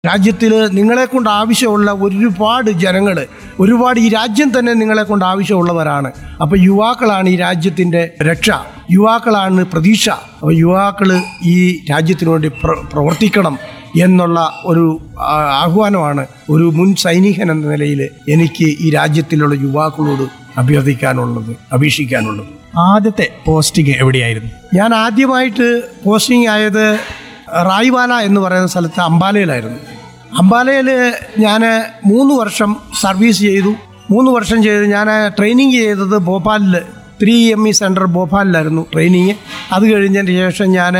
രാജ്യത്തിൽ നിങ്ങളെ കൊണ്ട് ആവശ്യമുള്ള ഒരുപാട് ജനങ്ങൾ ഒരുപാട് ഈ രാജ്യം തന്നെ നിങ്ങളെ കൊണ്ട് ആവശ്യമുള്ളവരാണ് അപ്പോൾ യുവാക്കളാണ് ഈ രാജ്യത്തിൻ്റെ രക്ഷ യുവാക്കളാണ് പ്രതീക്ഷ അപ്പോൾ യുവാക്കൾ ഈ രാജ്യത്തിനു വേണ്ടി പ്ര- പ്രവർത്തിക്കണം എന്നുള്ള ഒരു ആ, ആഹ്വാനമാണ് ഒരു മുൻ സൈനികൻ എന്ന നിലയിൽ എനിക്ക് ഈ രാജ്യത്തിലുള്ള യുവാക്കളോട് അഭ്യർത്ഥിക്കാനുള്ളത് അപേക്ഷിക്കാനുള്ളത് ആദ്യത്തെ പോസ്റ്റിംഗ് എവിടെയായിരുന്നു ഞാൻ ആദ്യമായിട്ട് പോസ്റ്റിംഗ് ആയത് റായ്വാല എന്ന് പറയുന്ന സ്ഥലത്ത് അംബാലയിലായിരുന്നു അംബാലയിൽ ഞാൻ മൂന്ന് വർഷം സർവീസ് ചെയ്തു മൂന്ന് വർഷം ചെയ്ത് ഞാൻ ട്രെയിനിങ് ചെയ്തത് ഭോപ്പാലിൽ ത്രീ എം ഇ സെൻറ്റർ ഭോപ്പാലിലായിരുന്നു ട്രെയിനിങ് അത് കഴിഞ്ഞതിന് ശേഷം ഞാൻ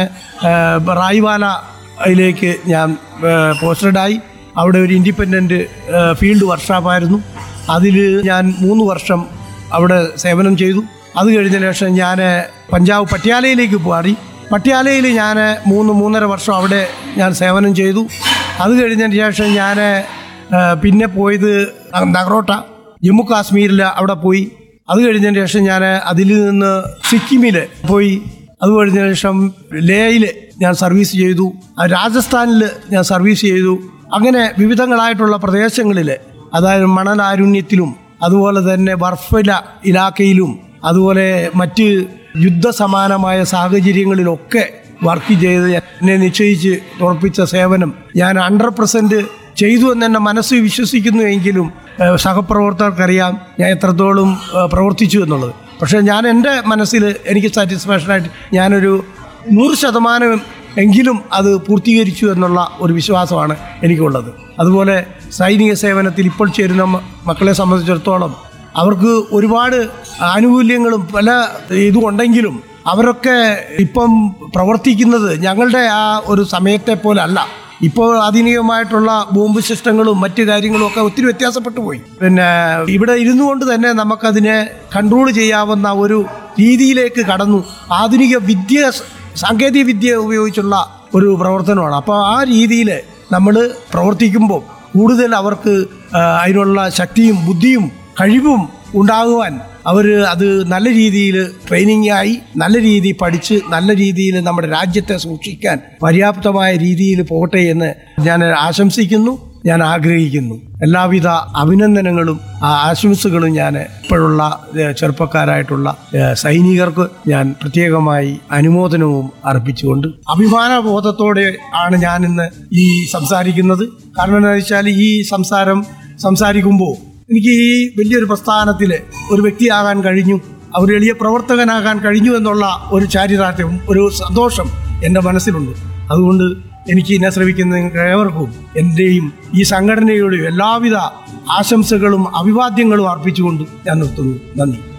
റായ്വാലയിലേക്ക് ഞാൻ പോസ്റ്റഡായി അവിടെ ഒരു ഇൻഡിപെൻഡൻറ്റ് ഫീൽഡ് വർക്ക്ഷോപ്പായിരുന്നു അതിൽ ഞാൻ മൂന്ന് വർഷം അവിടെ സേവനം ചെയ്തു അത് കഴിഞ്ഞ ശേഷം ഞാൻ പഞ്ചാബ് പട്യാലയിലേക്ക് മാറി പട്യാലയിൽ ഞാൻ മൂന്ന് മൂന്നര വർഷം അവിടെ ഞാൻ സേവനം ചെയ്തു അത് കഴിഞ്ഞതിന് ശേഷം ഞാൻ പിന്നെ പോയത് നഗറോട്ട ജമ്മു കാശ്മീരിൽ അവിടെ പോയി അത് കഴിഞ്ഞതിന് ശേഷം ഞാൻ അതിൽ നിന്ന് സിക്കിമിൽ പോയി അത് കഴിഞ്ഞ ശേഷം ലേയിൽ ഞാൻ സർവീസ് ചെയ്തു ആ രാജസ്ഥാനിൽ ഞാൻ സർവീസ് ചെയ്തു അങ്ങനെ വിവിധങ്ങളായിട്ടുള്ള പ്രദേശങ്ങളിൽ അതായത് മണലാരുണ്യത്തിലും അതുപോലെ തന്നെ വർഫല ഇലാക്കയിലും അതുപോലെ മറ്റ് യുദ്ധസമാനമായ സാഹചര്യങ്ങളിലൊക്കെ വർക്ക് ചെയ്ത് എന്നെ നിശ്ചയിച്ച് ഉറപ്പിച്ച സേവനം ഞാൻ ഹൺഡ്രഡ് പെർസെൻറ്റ് ചെയ്തു എന്ന് എൻ്റെ മനസ്സ് വിശ്വസിക്കുന്നു എങ്കിലും ഏഹ്, സഹപ്രവർത്തകർക്കറിയാം ഞാൻ എത്രത്തോളം ഏഹ്, പ്രവർത്തിച്ചു എന്നുള്ളത് പക്ഷേ ഞാൻ എൻ്റെ മനസ്സിൽ എനിക്ക് സാറ്റിസ്ഫാക്ഷനായിട്ട് ഞാനൊരു നൂറ് ശതമാനം എങ്കിലും അത് പൂർത്തീകരിച്ചു എന്നുള്ള ഒരു വിശ്വാസമാണ് എനിക്കുള്ളത് അതുപോലെ സൈനിക സേവനത്തിൽ ഇപ്പോൾ ചേരുന്ന മ- മക്കളെ സംബന്ധിച്ചിടത്തോളം അവർക്ക് ഒരുപാട് ആനുകൂല്യങ്ങളും പല ഇതുമുണ്ടെങ്കിലും അവരൊക്കെ ഇപ്പം പ്രവർത്തിക്കുന്നത് ഞങ്ങളുടെ ആ ഒരു സമയത്തെ പോലെ അല്ല ഇപ്പോൾ ആധുനികമായിട്ടുള്ള ബോംബ് സിസ്റ്റങ്ങളും മറ്റു കാര്യങ്ങളും ഒക്കെ ഒത്തിരി വ്യത്യാസപ്പെട്ടു പോയി പിന്നെ ഇവിടെ ഇരുന്നു കൊണ്ട് തന്നെ നമുക്കതിനെ കൺട്രോൾ ചെയ്യാവുന്ന ഒരു രീതിയിലേക്ക് കടന്നു ആധുനിക വിദ്യ സാങ്കേതിക വിദ്യ ഉപയോഗിച്ചുള്ള ഒരു പ്രവർത്തനമാണ് അപ്പോൾ ആ രീതിയിൽ നമ്മൾ പ്രവർത്തിക്കുമ്പോൾ കൂടുതൽ അവർക്ക് ആ, അതിനുള്ള ശക്തിയും ബുദ്ധിയും കഴിവും ഉണ്ടാകുവാൻ അവർ അത് നല്ല രീതിയിൽ ട്രെയിനിങ് ആയി നല്ല രീതിയിൽ പഠിച്ച് നല്ല രീതിയിൽ നമ്മുടെ രാജ്യത്തെ സൂക്ഷിക്കാൻ പര്യാപ്തമായ രീതിയിൽ പോകട്ടെ എന്ന് ഞാൻ ആശംസിക്കുന്നു ഞാൻ ആഗ്രഹിക്കുന്നു എല്ലാവിധ അഭിനന്ദനങ്ങളും ആ, ആശംസകളും ഞാൻ ഇപ്പോഴുള്ള ഏ, ചെറുപ്പക്കാരായിട്ടുള്ള ഏ, സൈനികർക്ക് ഞാൻ പ്രത്യേകമായി അനുമോദനവും അർപ്പിച്ചുകൊണ്ട് അഭിമാന ബോധത്തോടെ ആണ് ഞാൻ ഇന്ന് ഈ സംസാരിക്കുന്നത് കാരണം എന്താ വെച്ചാൽ ഈ സംസാരം സംസാരിക്കുമ്പോൾ എനിക്ക് ഈ വലിയൊരു പ്രസ്ഥാനത്തിൽ ഒരു വ്യക്തിയാകാൻ കഴിഞ്ഞു ഒരു എളിയ പ്രവർത്തകനാകാൻ കഴിഞ്ഞു എന്നുള്ള ഒരു ചാരിതാർത്ഥ്യം ഒരു സന്തോഷം എൻ്റെ മനസ്സിലുണ്ട് അതുകൊണ്ട് എനിക്ക് എന്നെ ശ്രമിക്കുന്ന നിങ്ങൾക്ക് ഏവർക്കും എൻ്റെയും ഈ സംഘടനയുടെയും എല്ലാവിധ ആശംസകളും അഭിവാദ്യങ്ങളും അർപ്പിച്ചുകൊണ്ട് ഞാൻ നിർത്തുന്നു നന്ദി